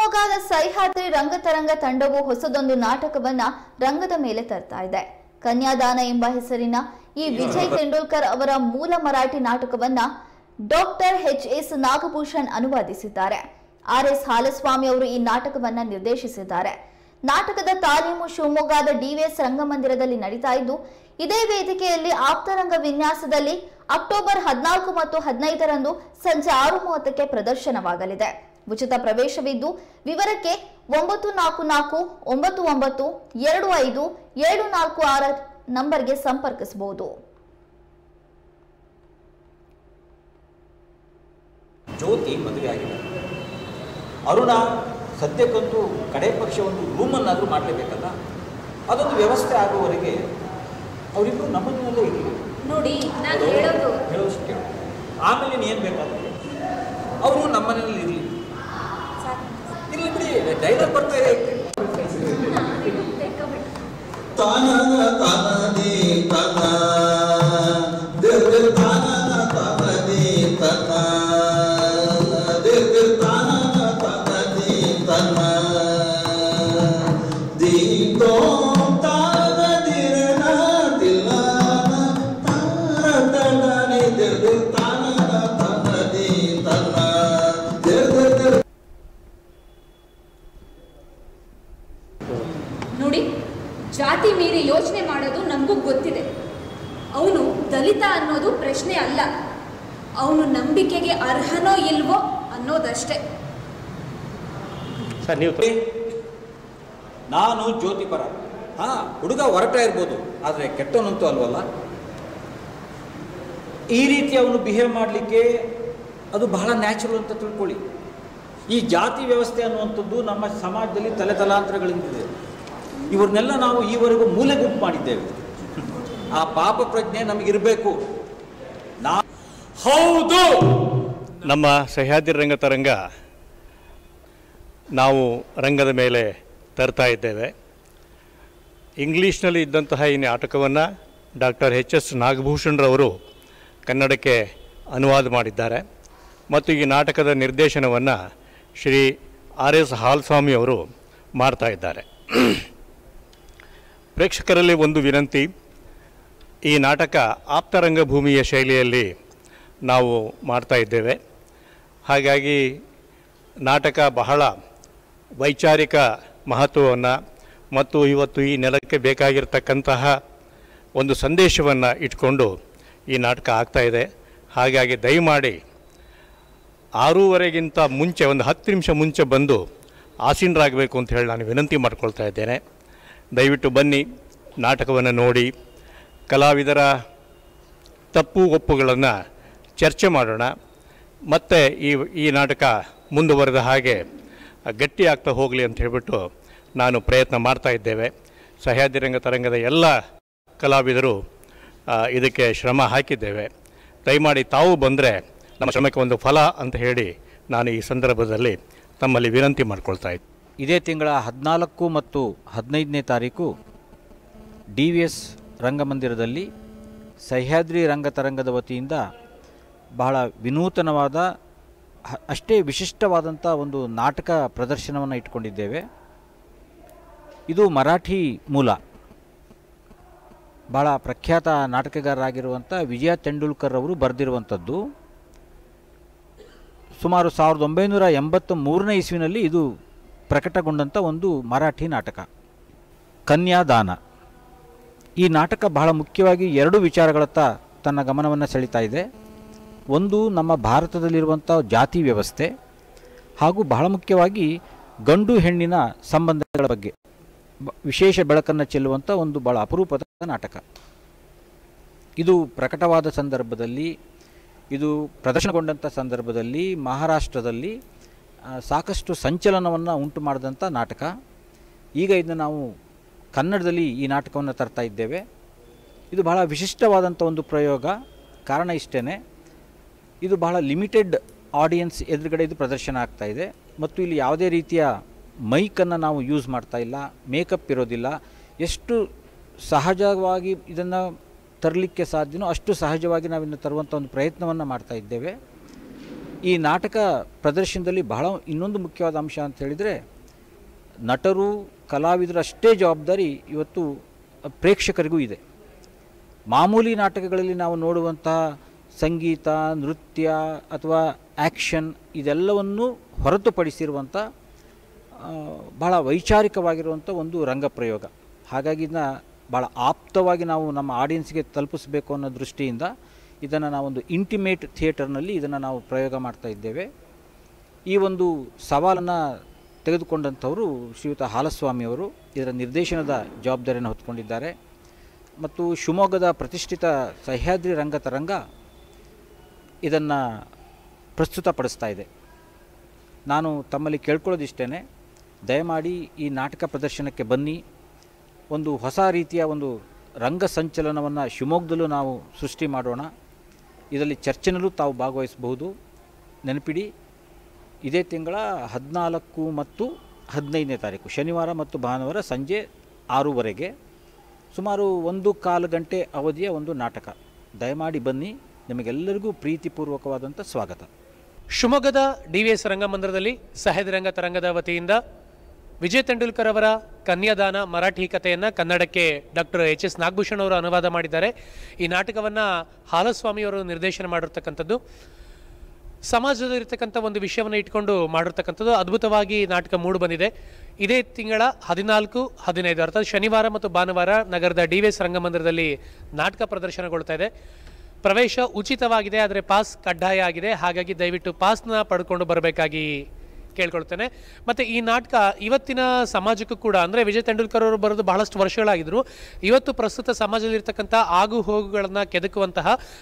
ಶಿವಮೊಗ್ಗದ ಸಹ್ಯಾದ್ರಿ ರಂಗತರಂಗ ತಂಡವು ಹೊಸದೊಂದು ನಾಟಕವನ್ನ ರಂಗದ ಮೇಲೆ ತರ್ತಾ ಇದೆ ಕನ್ಯಾದಾನ ಎಂಬ ಹೆಸರಿನ ಈ ವಿಜಯ್ ತೆಂಡೂಲ್ಕರ್ ಅವರ ಮೂಲ ಮರಾಠಿ ನಾಟಕವನ್ನ ಡಾಕ್ಟರ್ ಎಚ್ ಎಸ್ ನಾಗಭೂಷಣ್ ಅನುವಾದಿಸಿದ್ದಾರೆ ಆರ್ ಎಸ್ ಹಾಲಸ್ವಾಮಿ ಅವರು ಈ ನಾಟಕವನ್ನ ನಿರ್ದೇಶಿಸಿದ್ದಾರೆ ನಾಟಕದ ತಾಲೀಮು ಶಿವಮೊಗ್ಗದ ಡಿವಿಎಸ್ ರಂಗಮಂದಿರದಲ್ಲಿ ನಡೀತಾ ಇದ್ದು ಇದೇ ವೇದಿಕೆಯಲ್ಲಿ ಆಪ್ತರಂಗ ವಿನ್ಯಾಸದಲ್ಲಿ ಅಕ್ಟೋಬರ್ ಹದಿನಾಲ್ಕು ಮತ್ತು ಹದಿನೈದರಂದು ಸಂಜೆ ಆರು ಮೂವತ್ತಕ್ಕೆ ಪ್ರದರ್ಶನವಾಗಲಿದೆ ಉಚಿತ ಪ್ರವೇಶವಿದ್ದು ವಿವರಕ್ಕೆ ಒಂಬತ್ತು ನಾಲ್ಕು ನಾಲ್ಕು ಒಂಬತ್ತು ಒಂಬತ್ತು ಎರಡು ಐದು ಏಳು ನಾಲ್ಕು ಆರ ನಂಬರ್ಗೆ ಸಂಪರ್ಕಿಸಬಹುದು ಜ್ಯೋತಿ ಮದುವೆ ಆಗಿದೆ ಅರುಣ ಸದ್ಯಕ್ಕಂತೂ ಕಡೆ ಪಕ್ಷ ಒಂದು ರೂಮನ್ನಾದರೂ ಮಾಡಲೇಬೇಕಲ್ಲ ಅದೊಂದು ವ್ಯವಸ್ಥೆ ಆಗುವವರೆಗೆ ಅವರಿಬ್ಬರು ನಮ್ಮನ್ನಲ್ಲೇ ಇರಲಿ ನೋಡಿ ನಾನು ಹೇಳೋದು ಹೇಳೋಷ್ಟು ಕೇಳು ಆಮೇಲೆ ನೀನು ಏನು ಬೇಕಾದ್ರೆ ಅವರು ನಮ್ಮನೇಲಿ ಇರಲಿ ಇರಲಿ ಬಿಡಿ ಡೈಲಾಗ್ ಬರ್ತಾ ಇದೆ ತಾನ ತಾನದಿ ತನ ದಿರ್ ತಾನ ತಾನದಿ ತನ ದಿರ್ ತಾನ ತಾನದಿ ತನ ದೀದೋ ತಾನ ದಿರನ ದಿಲನ ತಾರ ತನನಿ ದಿರ್ ತಾನ ತಾನದಿ ತನ ದಿರ್ ದಿರ್ ದಿರ್ ನೋಡಿ ಜಾತಿ ಮೀರಿ ಯೋಚನೆ ಮಾಡೋದು ನಮಗೂ ಗೊತ್ತಿದೆ ಅವನು ದಲಿತ ಅನ್ನೋದು ಪ್ರಶ್ನೆ ಅಲ್ಲ ಅವನು ನಂಬಿಕೆಗೆ ಅರ್ಹನೋ ಇಲ್ವೋ ಅನ್ನೋದಷ್ಟೇ ಸರ್ ನೀವು ನಾನು ಜ್ಯೋತಿ ಪರ ಹಾಂ ಹುಡುಗ ಹೊರಟ ಇರ್ಬೋದು ಆದರೆ ಕೆಟ್ಟವನಂತೂ ಅಲ್ವಲ್ಲ ಈ ರೀತಿ ಅವನು ಬಿಹೇವ್ ಮಾಡಲಿಕ್ಕೆ ಅದು ಬಹಳ ನ್ಯಾಚುರಲ್ ಅಂತ ತಿಳ್ಕೊಳ್ಳಿ ಈ ಜಾತಿ ವ್ಯವಸ್ಥೆ ಅನ್ನುವಂಥದ್ದು ನಮ್ಮ ಸಮಾಜದಲ್ಲಿ ತಲೆ ತಲಾಂತರಗಳಿಂದಿದೆ ಇವ್ರನ್ನೆಲ್ಲ ನಾವು ಈವರೆಗೂ ಮೂಲೆ ಗುಂಪು ಮಾಡಿದ್ದೇವೆ ಆ ಪಾಪ ಪ್ರಜ್ಞೆ ನಮಗಿರಬೇಕು ನಾ ಹೌದು ನಮ್ಮ ಸಹ್ಯಾದ್ರಿ ರಂಗತರಂಗ ನಾವು ರಂಗದ ಮೇಲೆ ತರ್ತಾ ಇದ್ದೇವೆ ಇಂಗ್ಲೀಷ್ನಲ್ಲಿ ಇದ್ದಂತಹ ಈ ನಾಟಕವನ್ನು ಡಾಕ್ಟರ್ ಎಚ್ ಎಸ್ ನಾಗಭೂಷಣ್ರವರು ಕನ್ನಡಕ್ಕೆ ಅನುವಾದ ಮಾಡಿದ್ದಾರೆ ಮತ್ತು ಈ ನಾಟಕದ ನಿರ್ದೇಶನವನ್ನು ಶ್ರೀ ಆರ್ ಎಸ್ ಹಾಲ್ಸ್ವಾಮಿ ಅವರು ಮಾಡ್ತಾ ಇದ್ದಾರೆ ಪ್ರೇಕ್ಷಕರಲ್ಲಿ ಒಂದು ವಿನಂತಿ ಈ ನಾಟಕ ಆಪ್ತರಂಗಭೂಮಿಯ ಶೈಲಿಯಲ್ಲಿ ನಾವು ಮಾಡ್ತಾ ಇದ್ದೇವೆ ಹಾಗಾಗಿ ನಾಟಕ ಬಹಳ ವೈಚಾರಿಕ ಮಹತ್ವವನ್ನು ಮತ್ತು ಇವತ್ತು ಈ ನೆಲಕ್ಕೆ ಬೇಕಾಗಿರ್ತಕ್ಕಂತಹ ಒಂದು ಸಂದೇಶವನ್ನು ಇಟ್ಕೊಂಡು ಈ ನಾಟಕ ಆಗ್ತಾ ಇದೆ ಹಾಗಾಗಿ ದಯಮಾಡಿ ಆರೂವರೆಗಿಂತ ಮುಂಚೆ ಒಂದು ಹತ್ತು ನಿಮಿಷ ಮುಂಚೆ ಬಂದು ಆಸೀನರಾಗಬೇಕು ಅಂತ ಹೇಳಿ ನಾನು ವಿನಂತಿ ಮಾಡ್ಕೊಳ್ತಾ ಇದ್ದೇನೆ ದಯವಿಟ್ಟು ಬನ್ನಿ ನಾಟಕವನ್ನು ನೋಡಿ ಕಲಾವಿದರ ತಪ್ಪು ಒಪ್ಪುಗಳನ್ನು ಚರ್ಚೆ ಮಾಡೋಣ ಮತ್ತು ಈ ಈ ನಾಟಕ ಮುಂದುವರೆದ ಹಾಗೆ ಗಟ್ಟಿ ಆಗ್ತಾ ಹೋಗಲಿ ಅಂತ ಹೇಳಿಬಿಟ್ಟು ನಾನು ಪ್ರಯತ್ನ ಮಾಡ್ತಾ ಇದ್ದೇವೆ ಸಹ್ಯಾದ್ರಿ ರಂಗ ತರಂಗದ ಎಲ್ಲ ಕಲಾವಿದರು ಆ, ಇದಕ್ಕೆ ಶ್ರಮ ಹಾಕಿದ್ದೇವೆ ದಯಮಾಡಿ ತಾವು ಬಂದರೆ ನಮ್ಮ ಶ್ರಮಕ್ಕೆ ಒಂದು ಫಲ ಅಂತ ಹೇಳಿ ನಾನು ಈ ಸಂದರ್ಭದಲ್ಲಿ ತಮ್ಮಲ್ಲಿ ವಿನಂತಿ ಮಾಡ್ಕೊಳ್ತಾ ಇದ್ದೆ ಇದೇ ತಿಂಗಳ ಹದಿನಾಲ್ಕು ಮತ್ತು ಹದಿನೈದನೇ ತಾರೀಕು ಡಿ ವಿ ಎಸ್ ರಂಗಮಂದಿರದಲ್ಲಿ ಸಹ್ಯಾದ್ರಿ ರಂಗತರಂಗದ ವತಿಯಿಂದ ಬಹಳ ವಿನೂತನವಾದ ಹ- ಅಷ್ಟೇ ವಿಶಿಷ್ಟವಾದಂಥ ಒಂದು ನಾಟಕ ಪ್ರದರ್ಶನವನ್ನು ಇಟ್ಕೊಂಡಿದ್ದೇವೆ ಇದು ಮರಾಠಿ ಮೂಲ ಭಾಳ ಪ್ರಖ್ಯಾತ ನಾಟಕಗಾರರಾಗಿರುವಂಥ ವಿಜಯ ತೆಂಡೂಲ್ಕರ್ ಅವರು ಬರೆದಿರುವಂಥದ್ದು ಸುಮಾರು ಸಾವಿರದ ಒಂಬೈನೂರ ಎಂಬತ್ತ ಮೂರನೇ ಇಸ್ವಿನಲ್ಲಿ ಇದು ಪ್ರಕಟಗೊಂಡಂಥ ಒಂದು ಮರಾಠಿ ನಾಟಕ ಕನ್ಯಾದಾನ ಈ ನಾಟಕ ಬಹಳ ಮುಖ್ಯವಾಗಿ ಎರಡು ವಿಚಾರಗಳತ್ತ ತನ್ನ ಗಮನವನ್ನು ಸೆಳೀತಾ ಇದೆ ಒಂದು ನಮ್ಮ ಭಾರತದಲ್ಲಿರುವಂಥ ಜಾತಿ ವ್ಯವಸ್ಥೆ ಹಾಗೂ ಬಹಳ ಮುಖ್ಯವಾಗಿ ಗಂಡು ಹೆಣ್ಣಿನ ಸಂಬಂಧಗಳ ಬಗ್ಗೆ ಬ- ವಿಶೇಷ ಬೆಳಕನ್ನು ಚೆಲ್ಲುವಂಥ ಒಂದು ಬಹಳ ಅಪರೂಪದ ನಾಟಕ ಇದು ಪ್ರಕಟವಾದ ಸಂದರ್ಭದಲ್ಲಿ ಇದು ಪ್ರದರ್ಶನಗೊಂಡಂಥ ಸಂದರ್ಭದಲ್ಲಿ ಮಹಾರಾಷ್ಟ್ರದಲ್ಲಿ ಆ, ಸಾಕಷ್ಟು ಸಂಚಲನವನ್ನು ಉಂಟು ಮಾಡಿದಂಥ ನಾಟಕ ಈಗ ಇದನ್ನು ನಾವು ಕನ್ನಡದಲ್ಲಿ ಈ ನಾಟಕವನ್ನು ತರ್ತಾ ಇದ್ದೇವೆ ಇದು ಬಹಳ ವಿಶಿಷ್ಟವಾದಂಥ ಒಂದು ಪ್ರಯೋಗ ಕಾರಣ ಇಷ್ಟೇ ಇದು ಬಹಳ ಲಿಮಿಟೆಡ್ ಆಡಿಯನ್ಸ್ ಎದುರುಗಡೆ ಇದು ಪ್ರದರ್ಶನ ಆಗ್ತಾ ಇದೆ ಮತ್ತು ಇಲ್ಲಿ ಯಾವುದೇ ರೀತಿಯ ಮೈಕನ್ನು ನಾವು ಯೂಸ್ ಮಾಡ್ತಾ ಇಲ್ಲ ಮೇಕಪ್ ಇರೋದಿಲ್ಲ ಎಷ್ಟು ಸಹಜವಾಗಿ ಇದನ್ನು ತರಲಿಕ್ಕೆ ಸಾಧ್ಯನೋ ಅಷ್ಟು ಸಹಜವಾಗಿ ನಾವಿನ್ನು ತರುವಂಥ ಒಂದು ಪ್ರಯತ್ನವನ್ನು ಮಾಡ್ತಾ ಇದ್ದೇವೆ ಈ ನಾಟಕ ಪ್ರದರ್ಶನದಲ್ಲಿ ಬಹಳ ಇನ್ನೊಂದು ಮುಖ್ಯವಾದ ಅಂಶ ಅಂತ ಹೇಳಿದರೆ ನಟರು ಕಲಾವಿದರಷ್ಟೇ ಜವಾಬ್ದಾರಿ ಇವತ್ತು ಪ್ರೇಕ್ಷಕರಿಗೂ ಇದೆ ಮಾಮೂಲಿ ನಾಟಕಗಳಲ್ಲಿ ನಾವು ನೋಡುವಂತಹ ಸಂಗೀತ ನೃತ್ಯ ಅಥವಾ ಆ್ಯಕ್ಷನ್ ಇದೆಲ್ಲವನ್ನು ಹೊರತುಪಡಿಸಿರುವಂಥ ಆ, ಬಹಳ ವೈಚಾರಿಕವಾಗಿರುವಂಥ ಒಂದು ರಂಗಪ್ರಯೋಗ ಹಾಗಾಗಿ ಇದನ್ನ ಭಾಳ ಆಪ್ತವಾಗಿ ನಾವು ನಮ್ಮ ಆಡಿಯನ್ಸ್ಗೆ ತಲುಪಿಸಬೇಕು ಅನ್ನೋ ದೃಷ್ಟಿಯಿಂದ ಇದನ್ನು ನಾವೊಂದು ಇಂಟಿಮೇಟ್ ಥಿಯೇಟರ್ನಲ್ಲಿ ಇದನ್ನು ನಾವು ಪ್ರಯೋಗ ಮಾಡ್ತಾ ಇದ್ದೇವೆ ಈ ಒಂದು ಸವಾಲನ್ನು ತೆಗೆದುಕೊಂಡಂಥವರು ಶ್ರೀಯುತ ಹಾಲಸ್ವಾಮಿಯವರು ಇದರ ನಿರ್ದೇಶನದ ಜವಾಬ್ದಾರಿಯನ್ನು ಹೊತ್ಕೊಂಡಿದ್ದಾರೆ ಮತ್ತು ಶಿವಮೊಗ್ಗದ ಪ್ರತಿಷ್ಠಿತ ಸಹ್ಯಾದ್ರಿ ರಂಗತರಂಗ ಇದನ್ನು ಪ್ರಸ್ತುತಪಡಿಸ್ತಾ ಇದೆ ನಾನು ತಮ್ಮಲ್ಲಿ ಕೇಳ್ಕೊಳ್ಳೋದಿಷ್ಟೇ ದಯಮಾಡಿ ಈ ನಾಟಕ ಪ್ರದರ್ಶನಕ್ಕೆ ಬನ್ನಿ ಒಂದು ಹೊಸ ರೀತಿಯ ಒಂದು ರಂಗ ಸಂಚಲನವನ್ನು ಶಿವಮೊಗ್ಗದಲ್ಲೂ ನಾವು ಸೃಷ್ಟಿ ಮಾಡೋಣ ಇದರಲ್ಲಿ ಚರ್ಚೆನಲ್ಲೂ ತಾವು ಭಾಗವಹಿಸಬಹುದು ನೆನಪಿಡಿ ಇದೇ ತಿಂಗಳ ಹದಿನಾಲ್ಕು ಮತ್ತು ಹದಿನೈದನೇ ತಾರೀಕು ಶನಿವಾರ ಮತ್ತು ಭಾನುವಾರ ಸಂಜೆ ಆರೂವರೆಗೆ ಸುಮಾರು ಒಂದು ಕಾಲು ಗಂಟೆ ಅವಧಿಯ ಒಂದು ನಾಟಕ ದಯಮಾಡಿ ಬನ್ನಿ ನಿಮಗೆಲ್ಲರಿಗೂ ಪ್ರೀತಿಪೂರ್ವಕವಾದಂಥ ಸ್ವಾಗತ ಶಿವಮೊಗ್ಗದ ಡಿ ವಿ ಎಸ್ ರಂಗಮಂದಿರದಲ್ಲಿ ಸಹ್ಯಾದ್ರಿ ರಂಗ ತರಂಗದ ವತಿಯಿಂದ ವಿಜಯ್ ತೆಂಡೂಲ್ಕರ್ ಅವರ ಕನ್ಯಾದಾನ ಮರಾಠಿ ಕಥೆಯನ್ನು ಕನ್ನಡಕ್ಕೆ ಡಾಕ್ಟರ್ ಎಚ್ ಎಸ್ ನಾಗಭೂಷಣ್ ಅವರು ಅನುವಾದ ಮಾಡಿದ್ದಾರೆ ಈ ನಾಟಕವನ್ನು ಹಾಲಸ್ವಾಮಿಯವರು ನಿರ್ದೇಶನ ಮಾಡಿರ್ತಕ್ಕಂಥದ್ದು ಸಮಾಜದಲ್ಲಿರ್ತಕ್ಕಂಥ ಒಂದು ವಿಷಯವನ್ನು ಇಟ್ಕೊಂಡು ಮಾಡಿರ್ತಕ್ಕಂಥದ್ದು ಅದ್ಭುತವಾಗಿ ನಾಟಕ ಮೂಡಿ ಬಂದಿದೆ ಇದೇ ತಿಂಗಳ ಹದಿನಾಲ್ಕು ಹದಿನೈದು ಅರ್ಥಾತ್ ಶನಿವಾರ ಮತ್ತು ಭಾನುವಾರ ನಗರದ ಡಿ ವಿ ಎಸ್ ರಂಗಮಂದಿರದಲ್ಲಿ ನಾಟಕ ಪ್ರದರ್ಶನಗೊಳ್ತಾ ಇದೆ ಪ್ರವೇಶ ಉಚಿತವಾಗಿದೆ ಆದರೆ ಪಾಸ್ ಕಡ್ಡಾಯ ಆಗಿದೆ ಹಾಗಾಗಿ ದಯವಿಟ್ಟು ಪಾಸ್ನ ಪಡ್ಕೊಂಡು ಬರಬೇಕಾಗಿ ಕೇಳ್ಕೊಳ್ತೇನೆ ಮತ್ತು ಈ ನಾಟಕ ಇವತ್ತಿನ ಸಮಾಜಕ್ಕೂ ಕೂಡ ಅಂದರೆ ವಿಜಯ್ ತೆಂಡೂಲ್ಕರ್ ಅವರು ಬರೋದು ಬಹಳಷ್ಟು ವರ್ಷಗಳಾಗಿದ್ದರು ಇವತ್ತು ಪ್ರಸ್ತುತ ಸಮಾಜದಲ್ಲಿರ್ತಕ್ಕಂಥ ಆಗು ಹೋಗುಗಳನ್ನು ಕೆದಕುವಂತಹ